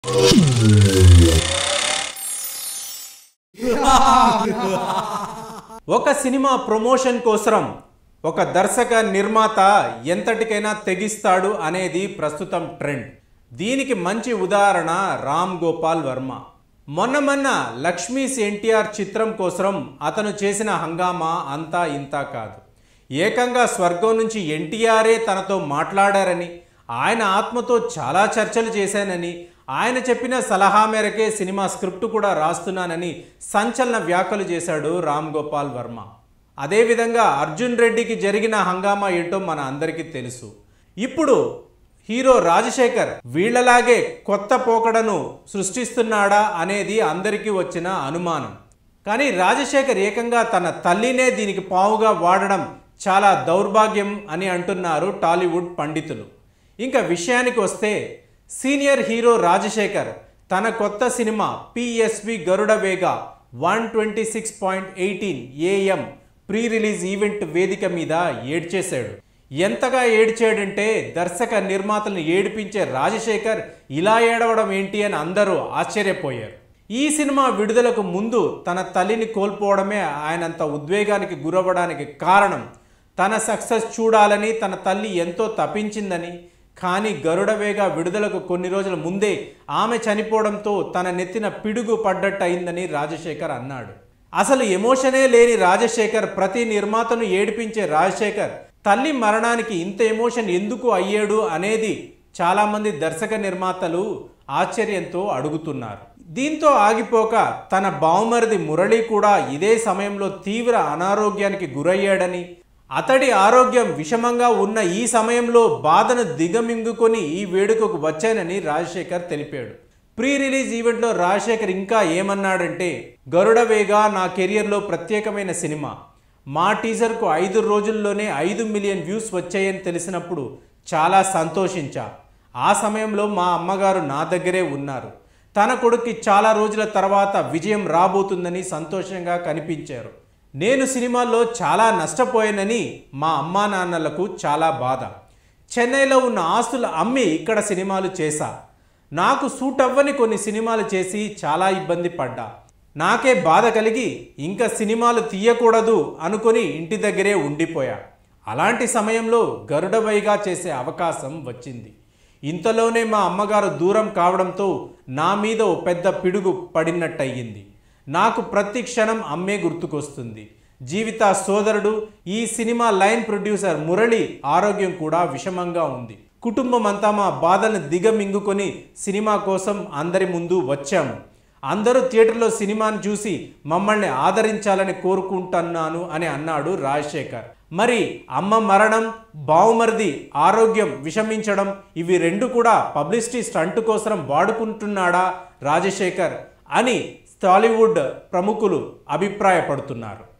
ఒక cinema promotion కోసం ఒక దర్శక నిర్మాత ఎంతటికైనా తెగిస్తాడు అనేది ప్రస్తుతం ట్రెండ్ దీనికి మంచి ఉదాహరణ రామ్ గోపాల్ వర్మ మొన్న మొన్న లక్ష్మీస్ ఎన్టీఆర్ చిత్రం కోసం అతను చేసిన హంగామా అంతా ఇంతా కాదు ఏకంగా స్వర్గం నుంచి ఎన్టీఆరే తనతో మాట్లాడారని ఆయన ఆత్మతో చాలా చర్చలు చేశానని ఆయన చెప్పిన సలహా మేరకే సినిమా స్క్రిప్ట్ కూడా రాస్తున్నానని సంచలన వ్యాఖ్యలు చేశాడు రామ్ గోపాల్ వర్మ అదేవిధంగా అర్జున్ రెడ్డికి జరిగిన హంగామా ఏంటో మన అందరికీ తెలుసు ఇప్పుడు హీరో రాజశేఖర్ వీళ్ళలాగే కొత్త పోకడను సృష్టిస్తున్నాడా అనేది అందరికీ వచ్చిన అనుమానం కానీ రాజశేఖర్ ఏకంగా తన తల్లినే దీనికి పావుగా వాడడం చాలా దౌర్భాగ్యం అని అంటున్నారు టాలీవుడ్ పండితులు ఇంకా విషయానికి వస్తే సీనియర్ హీరో రాజశేఖర్ తన కొత్త cinema PSV Garuda Vega one twenty six point eighteen AM pre release event వేదిక మీద ఏడ్చేశాడు ఎంతగా ఏడ్చాడంటే దర్శక నిర్మాతలను ఏడిపించే రాజశేఖర్ ఇలా ఏడవడం ఏంటి అని అందరూ ఆశ్చర్యపోయారు ఈ సినిమా విడుదలకు ముందు తన తల్లిని కోల్పోవడమే ఆయనంత ఉద్వేగానికి గురవ్వడానికి కారణం తన సక్సెస్ చూడాలని తన తల్లి ఎంతో తప్పించిందని కానీ గరుడవేగ విడుదలకు కొన్ని రోజుల ముందే ఆమె చనిపోవడంతో తన నెత్తిన పిడుగు పడ్డట్టు అయిందని రాజశేఖర్ అన్నాడు అసలు ఎమోషనే లేని రాజశేఖర్ ప్రతి నిర్మాతను ఏడిపించే రాజశేఖర్ తల్లి మరణానికి ఇంత ఎమోషన్ ఎందుకు అయ్యాడు అనేది చాలామంది దర్శక నిర్మాతలు ఆశ్చర్యంతో అడుగుతున్నారు దీంతో ఆగిపోక తన బావమరిది మురళి కూడా ఇదే సమయంలో తీవ్ర అనారోగ్యానికి గురయ్యాడని అతడి ఆరోగ్యం విషమంగా ఉన్న ఈ సమయంలో బాధను దిగమింగుకొని ఈ వేడుకకు వచ్చానని రాజశేఖర్ తెలిపాడు ప్రీ రిలీజ్ ఈవెంట్లో రాజశేఖర్ ఇంకా ఏమన్నాడంటే గరుడవేగ నా కెరియర్లో ప్రత్యేకమైన సినిమా మా టీజర్కు ఐదు రోజుల్లోనే ఐదు మిలియన్ వ్యూస్ వచ్చాయని తెలిసినప్పుడు చాలా సంతోషించా ఆ సమయంలో మా అమ్మగారు నా దగ్గరే ఉన్నారు తన కొడుక్కి చాలా రోజుల తర్వాత విజయం రాబోతుందని సంతోషంగా కనిపించారు నేను సినిమాల్లో చాలా నష్టపోయానని మా అమ్మా నాన్నలకు చాలా బాధ చెన్నైలో ఉన్న ఆస్తులు అమ్మి ఇక్కడ సినిమాలు చేశా నాకు సూట్ అవ్వని కొన్ని సినిమాలు చేసి చాలా ఇబ్బంది పడ్డా నాకే బాధ కలిగి ఇంకా సినిమాలు తీయకూడదు అనుకొని ఇంటి దగ్గరే ఉండిపోయా అలాంటి సమయంలో గరుడవైగా చేసే అవకాశం వచ్చింది ఇంతలోనే మా అమ్మగారు దూరం కావడంతో నా మీద ఓ పెద్ద పిడుగు పడినట్టయింది నాకు ప్రతి క్షణం అమ్మే గుర్తుకొస్తుంది జీవిత సోదరుడు ఈ సినిమా లైన్ ప్రొడ్యూసర్ మురళి ఆరోగ్యం కూడా విషమంగా ఉంది కుటుంబం అంతా మా బాధను దిగమింగుకొని సినిమా కోసం అందరి ముందు వచ్చాము అందరూ థియేటర్లో సినిమాను చూసి మమ్మల్ని ఆదరించాలని కోరుకుంటున్నాను అని అన్నాడు రాజశేఖర్ మరి అమ్మ మరణం బావుమరిది ఆరోగ్యం విషమించడం ఇవి రెండు కూడా పబ్లిసిటీ స్టంట్ కోసం వాడుకుంటున్నాడా రాజశేఖర్ అని టాలీవుడ్ ప్రముఖులు అభిప్రాయపడుతున్నారు